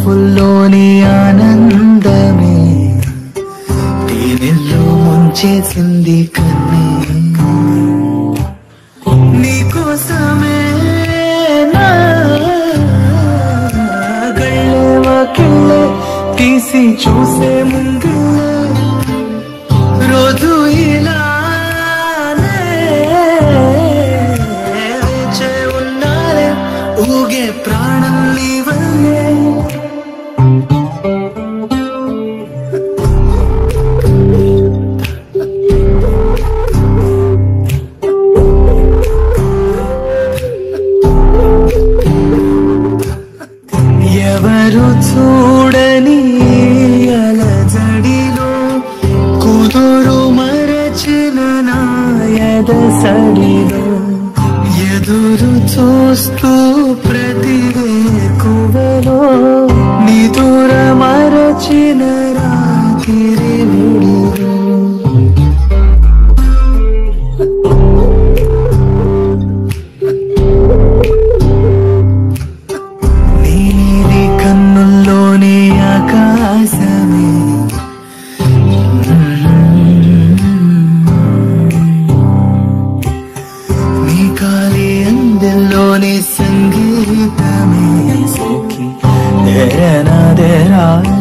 నవ్వుల్లోని ఆనందమే దీనిలో ముంచేసింది కన్నే నీకోసమే నా గళ్ళే వాకిళ్ళే తీసి చూసే ముంగిళ్ళే రోజు ఇలానే వేచే ఉండాలే ఊగే ప్రాణం నీ వల్లే ఎవరు చూడని అలజడిలో కుదురు మరచిన నాయద సడిలో ఎదురు చూస్తూ ప్రతి కువలో నిదుర మరచిన రాత్రి విడిలో నీలి కన్నుల్లోని ఆకాశమే నీ కాలి అందెల్లోని సంగీతమే సఖి దేరనా దేరా